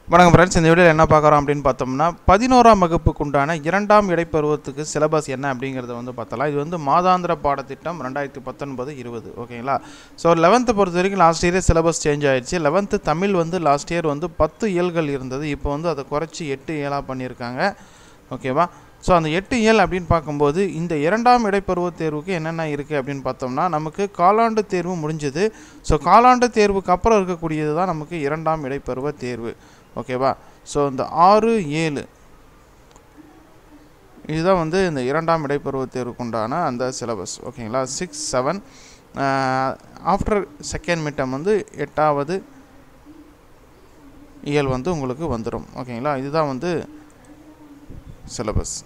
வணக்கம் ஃப்ரெண்ட்ஸ் இந்த வீடியோவில் என்ன பார்க்குறோம் அப்படின்னு பார்த்தோம்னா பதினோராம் வகுப்புக்கு உண்டான இரண்டாம் இடைப்பருவத்துக்கு சிலபஸ் என்ன அப்படிங்கிறத வந்து பார்த்தலாம் இது வந்து மாதாந்திர பாடத்திட்டம் ரெண்டாயிரத்தி பத்தொன்பது இருபது ஓகேங்களா ஸோ லெவன்த்து பொறுத்த வரைக்கும் லாஸ்ட் இயரே சிலபஸ் சேஞ்ச் ஆயிடுச்சு லெவன்த்து தமிழ் வந்து லாஸ்ட் இயர் வந்து பத்து இயல்கள் இருந்தது இப்போ வந்து அதை குறைச்சி எட்டு இயலாக பண்ணியிருக்காங்க ஓகேவா ஸோ அந்த எட்டு இயல் அப்படின்னு பார்க்கும்போது இந்த இரண்டாம் இடைப்பருவ தேர்வுக்கு என்னென்ன இருக்குது அப்படின்னு பார்த்தோம்னா நமக்கு காலாண்டு தேர்வு முடிஞ்சது ஸோ காலாண்டு தேர்வுக்கு அப்புறம் இருக்கக்கூடியது தான் நமக்கு இரண்டாம் இடைப்பருவ தேர்வு ஓகேவா ஸோ இந்த ஆறு ஏழு இதுதான் வந்து இந்த இரண்டாம் இடைப்பருவ தேர்வுக்கு உண்டான அந்த சிலபஸ் ஓகேங்களா six seven after second midterm வந்து எட்டாவது இயல் வந்து உங்களுக்கு வந்துடும் ஓகேங்களா இதுதான் வந்து சிலபஸ்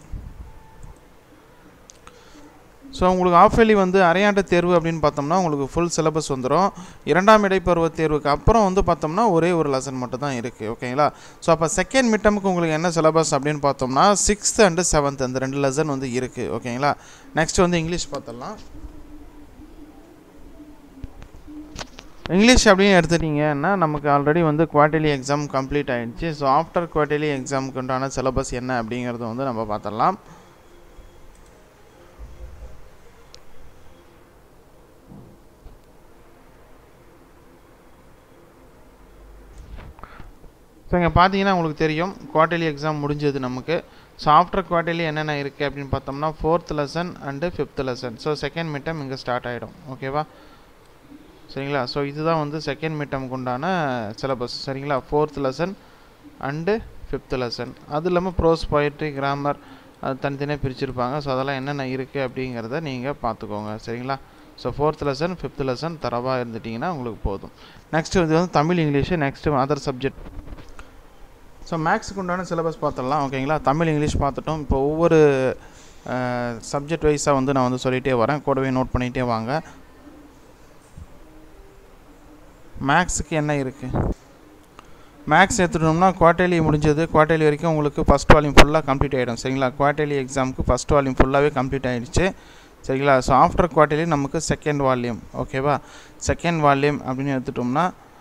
ஸோ உங்களுக்கு ஆஃப் இயர்லி வந்து அரையாண்டு தேர்வு அப்படின்னு பார்த்தோம்னா உங்களுக்கு ஃபுல் சிலபஸ் வந்துடும் இரண்டாம் இடைப்பருவ தேர்வுக்கு அப்புறம் வந்து பார்த்தோம்னா ஒரே ஒரு லெசன் மட்டும் தான் இருக்குது ஓகேங்களா ஸோ அப்போ செகண்ட் மிட்டமுக்கு உங்களுக்கு என்ன சிலபஸ் அப்படின்னு பார்த்தோம்னா சிக்ஸ்த் அண்டு செவன்த் அந்த ரெண்டு லெசன் வந்து இருக்குது ஓகேங்களா நெக்ஸ்ட் வந்து இங்கிலீஷ் பார்த்துடலாம் இங்கிலீஷ் அப்படின்னு எடுத்துட்டிங்கன்னா நமக்கு ஆல்ரெடி வந்து குவார்டர்லி எக்ஸாம் கம்ப்ளீட் ஆகிடுச்சு ஸோ ஆஃப்டர் குவார்டர்லி எக்ஸாமுக்கு உண்டான சிலபஸ் என்ன அப்படிங்கிறத வந்து நம்ம பார்த்துடலாம் ஸோ இங்கே பார்த்தீங்கன்னா உங்களுக்கு தெரியும் குவார்டர்லி எக்ஸாம் முடிஞ்சது நமக்கு ஸோ ஆஃப்டர் குவார்டர்லி என்னென்ன இருக்குது அப்படின்னு பார்த்தோம்னா fourth lesson and fifth lesson so second midterm இங்கே ஸ்டார்ட் ஆகிடும் ஓகேவா சரிங்களா ஸோ இதுதான் வந்து செகண்ட் மிட்டமுக்கு உண்டான சிலபஸ் சரிங்களா fourth lesson and fifth lesson அது இல்லாமல் ப்ரோஸ் போயிட்ரி கிராமர் அது தனித்தனியாக பிரிச்சிருப்பாங்க ஸோ அதெல்லாம் என்னென்ன இருக்குது அப்படிங்கிறத நீங்கள் பார்த்துக்கோங்க சரிங்களா so fourth lesson fifth lesson தரவாக இருந்துட்டிங்கன்னா உங்களுக்கு போதும் நெக்ஸ்ட்டு இது வந்து Tamil English next other subject so மேக்ஸுக்கு உண்டான சிலபஸ் பார்த்துடலாம் ஓகேங்களா தமிழ் இங்கிலீஷ் பார்த்துட்டோம் இப்போ ஒவ்வொரு சப்ஜெக்ட் வைஸாக வந்து நான் வந்து சொல்லிகிட்டே வரேன் கூடவே நோட் பண்ணிகிட்டே வாங்க மேக்ஸுக்கு என்ன இருக்குது மேக்ஸ் எடுத்துட்டோம்னா குவார்டர்லி முடிஞ்சது குவார்டர்லி வரைக்கும் உங்களுக்கு ஃபஸ்ட் வால்யூம் ஃபுல்லாக கம்ப்ளீட் ஆகிடும் சரிங்களா குவார்டர்லி எக்ஸாமுக்கு ஃபஸ்ட் வால்யூம் ஃபுல்லாகவே கம்ப்ளீட் ஆகிடுச்சு சரிங்களா ஸோ ஆஃப்டர் குவார்டர்லி நமக்கு செகண்ட் வால்யூம் ஓகேவா செகண்ட் வால்யூம் அப்படின்னு எடுத்துட்டோம்னா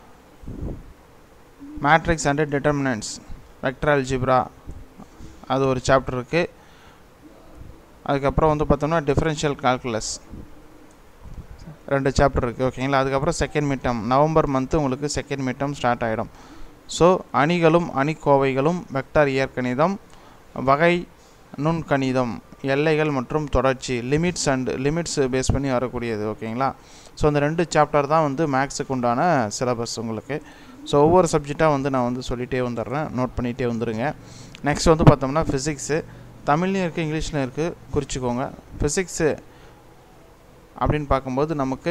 matrix and determinants vector algebra அது ஒரு சாப்டர் இருக்குது அதுக்கப்புறம் வந்து பார்த்தோம்னா டிஃப்ரென்ஷியல் கால்குலஸ் ரெண்டு சாப்டர் இருக்குது ஓகேங்களா அதுக்கப்புறம் செகண்ட் மிட்டம் நவம்பர் மந்த்து உங்களுக்கு செகண்ட் மிட்டம் ஸ்டார்ட் ஆகிடும் ஸோ அணிகளும் அணிக்கோவைகளும் வெக்டார் இயற்கணிதம் வகை நுண்கணிதம் எல்லைகள் மற்றும் தொடர்ச்சி லிமிட்ஸ் அண்ட் லிமிட்ஸ் பேஸ் பண்ணி வரக்கூடியது ஓகேங்களா ஸோ அந்த ரெண்டு சாப்டர் தான் வந்து மேக்ஸுக்கு உண்டான சிலபஸ் உங்களுக்கு ஸோ ஒவ்வொரு சப்ஜெக்டாக வந்து நான் வந்து சொல்லிகிட்டே வந்துடுறேன் நோட் பண்ணிகிட்டே வந்துடுங்க நெக்ஸ்ட் வந்து பார்த்தோம்னா ஃபிசிக்ஸு தமிழ்லையும் இருக்குது இங்கிலீஷ்லையும் இருக்குது குறிச்சிக்கோங்க ஃபிசிக்ஸு அப்படின்னு பார்க்கும்போது நமக்கு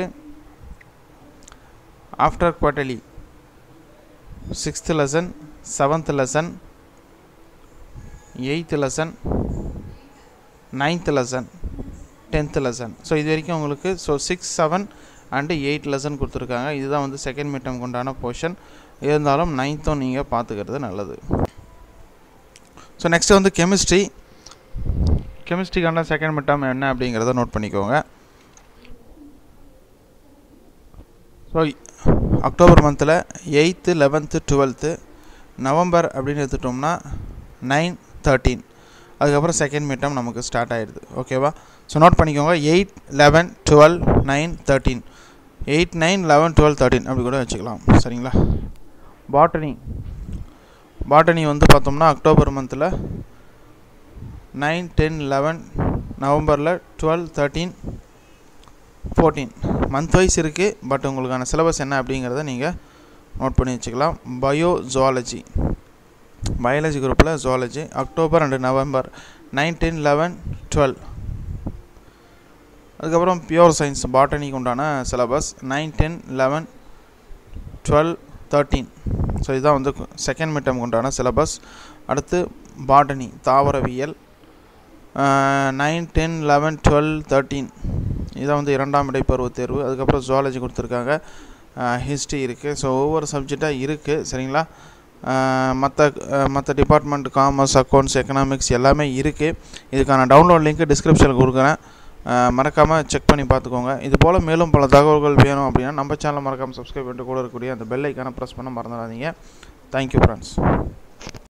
after quarterly sixth lesson seventh lesson eighth lesson ninth lesson tenth lesson so இது வரைக்கும் உங்களுக்கு so six seven and eight lesson கொடுத்துருக்காங்க இதுதான் வந்து செகண்ட் மிட்டம் கொண்டான போர்ஷன் இருந்தாலும் நைன்த்தும் நீங்கள் பார்த்துக்கிறது நல்லது ஸோ நெக்ஸ்ட்டு வந்து கெமிஸ்ட்ரி கெமிஸ்ட்ரிக்கான செகண்ட் மிட்டம் என்ன அப்படிங்கிறத நோட் பண்ணிக்கோங்க ஸோ அக்டோபர் மந்தில் எயித்து லெவன்த்து டுவெல்த்து நவம்பர் அப்படின்னு எடுத்துட்டோம்னா நைன் தேர்ட்டீன் அதுக்கப்புறம் செகண்ட் மிட்டம் நமக்கு ஸ்டார்ட் ஆகிடுது ஓகேவா ஸோ நோட் பண்ணிக்கோங்க eight eleven twelve nine thirteen eight nine eleven twelve thirteen அப்படி கூட வச்சுக்கலாம் சரிங்களா பாட்டனி பாட்டனி வந்து பார்த்தோம்னா அக்டோபர் மந்தில் நைன் டென் லெவன் நவம்பரில் twelve thirteen fourteen month wise இருக்குது பட் உங்களுக்கான சிலபஸ் என்ன அப்படிங்கிறத நீங்கள் நோட் பண்ணி வச்சுக்கலாம் பயோ ஜுவாலஜி பயாலஜி குரூப்பில் zoology October and November nine ten eleven twelve அதுக்கப்புறம் பியூர் சயின்ஸ் பாட்டனிக்கு உண்டான syllabus nine ten eleven twelve thirteen so இதுதான் வந்து செகண்ட் மிட்டமுக்கு உண்டான சிலபஸ் அடுத்து பாட்டனி தாவரவியல் nine ten eleven twelve thirteen இதான் வந்து இரண்டாம் இடைப்பருவ தேர்வு அதுக்கப்புறம் ஜுவாலஜி கொடுத்துருக்காங்க ஹிஸ்ட்ரி இருக்குது ஸோ ஒவ்வொரு சப்ஜெக்டாக இருக்குது சரிங்களா மற்ற மற்ற டிபார்ட்மெண்ட் காமர்ஸ் அக்கௌண்ட்ஸ் எக்கனாமிக்ஸ் எல்லாமே இருக்குது இதுக்கான டவுன்லோட் லிங்க் டிஸ்கிரிப்ஷனில் கொடுக்குறேன் மறக்காமல் செக் பண்ணி பார்த்துக்கோங்க இது போல் மேலும் பல தகவல்கள் வேணும் அப்படின்னா நம்ம சேனலை மறக்காமல் சப்ஸ்கிரைப் பண்ணிட்டு கூட இருக்கக்கூடிய அந்த பெல் ஐக்கானை ப்ரெஸ் பண்ண மறந்துடாதீங்க தேங்க்யூ ஃப்ரெண்ட்ஸ்